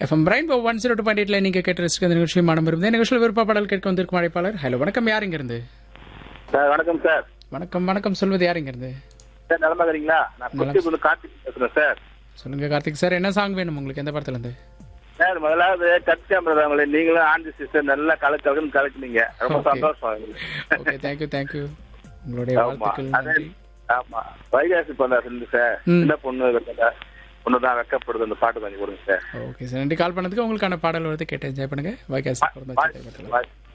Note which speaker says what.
Speaker 1: FM brain one zero two point எயிட்ல நீங்க கேட்டு ரசிக்க இந்த நிகழ்ச்சி மனம் இருந்தது நிகழ்ச்சியில் விருப்ப பாடல் கேட்க வந்திருக்கும் அழைப்பாளர் ஹலோ வணக்கம் யார் இங்க இருந்து
Speaker 2: சார் வணக்கம் சார்
Speaker 1: வணக்கம் வணக்கம் சொல்வது யார் இங்க இருந்து
Speaker 2: சார் நலமா இருக்கிறீங்களா நான் கொச்சிபுது கார்த்திக் பேசுறேன் சார்
Speaker 1: சொல்லுங்க கார்த்திக் சார் என்ன சாங் வேணும் உங்களுக்கு எந்த படத்துல இருந்து
Speaker 2: சார் முதலாவது கட்சியாம் பிரதாங்களே நீங்களும் ஆண்டி சிஸ்டர் நல்லா கலக்கு கலக்குன்னு கலக்குனீங்க ரொம்ப
Speaker 1: Okay.
Speaker 2: சந்தோஷம் எங்களுக்கு.
Speaker 1: ஓகே தேங்க்யூ தேங்க்யூ உங்களுடைய
Speaker 2: ஆமா
Speaker 1: வாழ்த்துக்கள்
Speaker 2: அதே
Speaker 1: நன்றி
Speaker 2: ஆமா வைகாசி பொண்ணா இருந்து சார்
Speaker 1: ம்.
Speaker 2: சின்ன பொண்ணு பொண்ணு தான் வெக்கப்படுது அந்த பாட்டு கொஞ்சம் கொடுங்க சார்
Speaker 1: ஓகே சார் நன்றி கால் பண்ணதுக்கு உங்களுக்கான பாடல் வருது கேட்டு என்ஜாய் பண்ணுங்க வைகாசி பிறந்த
Speaker 2: வாய்-
Speaker 1: சித்திரை படத்துல.
Speaker 2: வாய்-